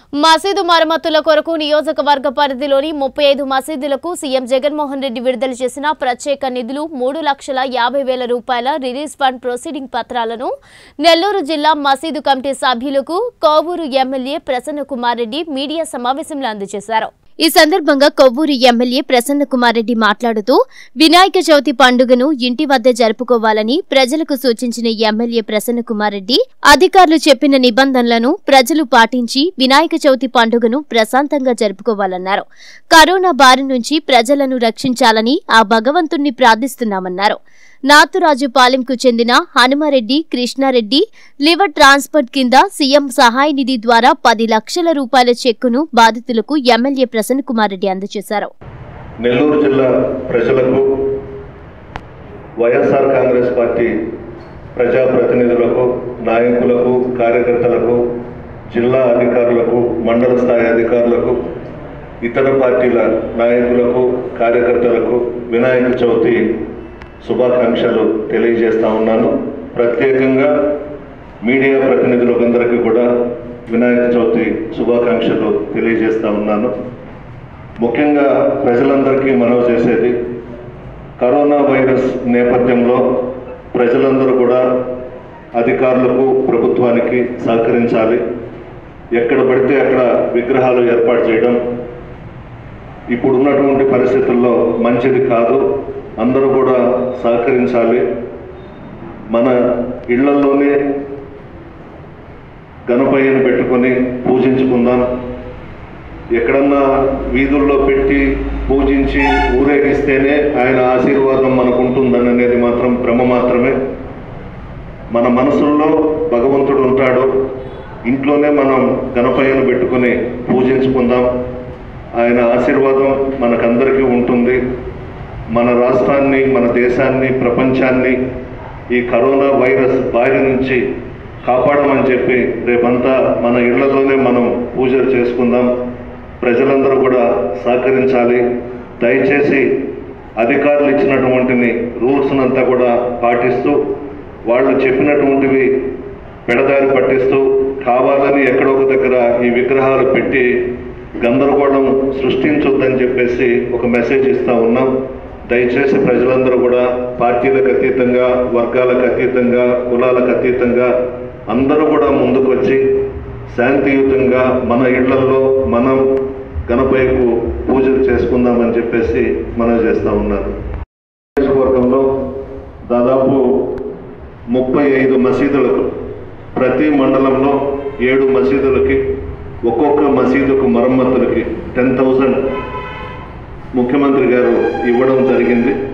మసీదు మరమ్మతుల కొరకు నియోజకవర్గ పరిధిలోని ముప్పై ఐదు మసీదులకు సీఎం జగన్మోహన్ రెడ్డి విడుదల చేసిన ప్రత్యేక నిధులు మూడు లక్షల యాభై వేల రూపాయల రిలీజ్ ఫండ్ ప్రొసీడింగ్ పత్రాలను నెల్లూరు జిల్లా మసీదు కమిటీ సభ్యులకు కోవూరు ఎమ్మెల్యే ప్రసన్న కుమార్ రెడ్డి మీడియా సమావేశంలో అందజేశారు ఈ సందర్భంగా కొవ్వూరు ఎమ్మెల్యే ప్రసన్న కుమార్ రెడ్డి మాట్లాడుతూ వినాయక చవితి పండుగను ఇంటి వద్ద జరుపుకోవాలని ప్రజలకు సూచించిన ఎమ్మెల్యే ప్రసన్న కుమార్ రెడ్డి అధికారులు చెప్పిన నిబంధనలను ప్రజలు పాటించి వినాయక చవితి పండుగను ప్రశాంతంగా జరుపుకోవాలన్నారు కరోనా బారి నుంచి ప్రజలను రక్షించాలని ఆ భగవంతుణ్ణి ప్రార్థిస్తున్నామన్నారు నాతురాజు పాలెంకు చెందిన హనుమారెడ్డి కృష్ణారెడ్డి లివర్ ట్రాన్స్పోర్ట్ కింద సీఎం సహాయ నిధి ద్వారా పది లక్షల రూపాయల చెక్కును బాధితులకు ఎమ్మెల్యే ప్రసన్న కుమార్ రెడ్డి అందజేశారు నెల్లూరు జిల్లా ప్రజలకు వైఎస్ఆర్ కాంగ్రెస్ పార్టీ ప్రజాప్రతినిధులకు నాయకులకు కార్యకర్తలకు జిల్లా అధికారులకు మండల స్థాయి అధికారులకు ఇతర పార్టీల నాయకులకు కార్యకర్తలకు వినాయక చవితి శుభాకాంక్షలు తెలియజేస్తా ఉన్నాను ప్రత్యేకంగా మీడియా ప్రతినిధులకందరికీ కూడా వినాయక చవితి శుభాకాంక్షలు తెలియజేస్తా ఉన్నాను ముఖ్యంగా ప్రజలందరికీ మనవి చేసేది కరోనా వైరస్ నేపథ్యంలో ప్రజలందరూ కూడా అధికారులకు ప్రభుత్వానికి సహకరించాలి ఎక్కడ పడితే అక్కడ విగ్రహాలు ఏర్పాటు చేయడం ఇప్పుడు ఉన్నటువంటి పరిస్థితుల్లో మంచిది కాదు అందరూ కూడా సహకరించాలి మన ఇళ్లలోనే గణపయ్యను పెట్టుకొని పూజించుకుందాం ఎక్కడన్నా వీధుల్లో పెట్టి పూజించి ఊరేగిస్తేనే ఆయన ఆశీర్వాదం మనకు ఉంటుందని అనేది మాత్రం భ్రమ మాత్రమే మన మనసుల్లో భగవంతుడు ఉంటాడు ఇంట్లోనే మనం గణపయ్యను పెట్టుకొని పూజించుకుందాం ఆయన ఆశీర్వాదం మనకందరికీ ఉంటుంది మన రాష్ట్రాన్ని మన దేశాన్ని ప్రపంచాన్ని ఈ కరోనా వైరస్ బారి నుంచి కాపాడమని చెప్పి రేపంతా మన ఇళ్లలోనే మనం పూజలు చేసుకుందాం ప్రజలందరూ కూడా సహకరించాలి దయచేసి అధికారులు ఇచ్చినటువంటిని రూల్స్నంతా కూడా పాటిస్తూ వాళ్ళు చెప్పినటువంటివి పెడదారి పట్టిస్తూ కావాలని ఎక్కడో ఒక దగ్గర ఈ విగ్రహాలు పెట్టి గందరగోళం సృష్టించొద్దని చెప్పేసి ఒక మెసేజ్ ఇస్తా ఉన్నాం దయచేసి ప్రజలందరూ కూడా పార్టీలకు అతీతంగా వర్గాలకు అతీతంగా కులాలకు అతీతంగా అందరూ కూడా ముందుకు వచ్చి శాంతియుతంగా మన ఇళ్లలో మనం గణపయ్యకు పూజలు చేసుకుందామని చెప్పేసి మనం చేస్తూ ఉన్నారు నియోజకవర్గంలో దాదాపు ముప్పై ఐదు మసీదులకు ప్రతి మండలంలో ఏడు మసీదులకి ఒక్కొక్క మసీదుకు మరమ్మతులకి టెన్ థౌజండ్ ముఖ్యమంత్రి గారు ఇవ్వడం జరిగింది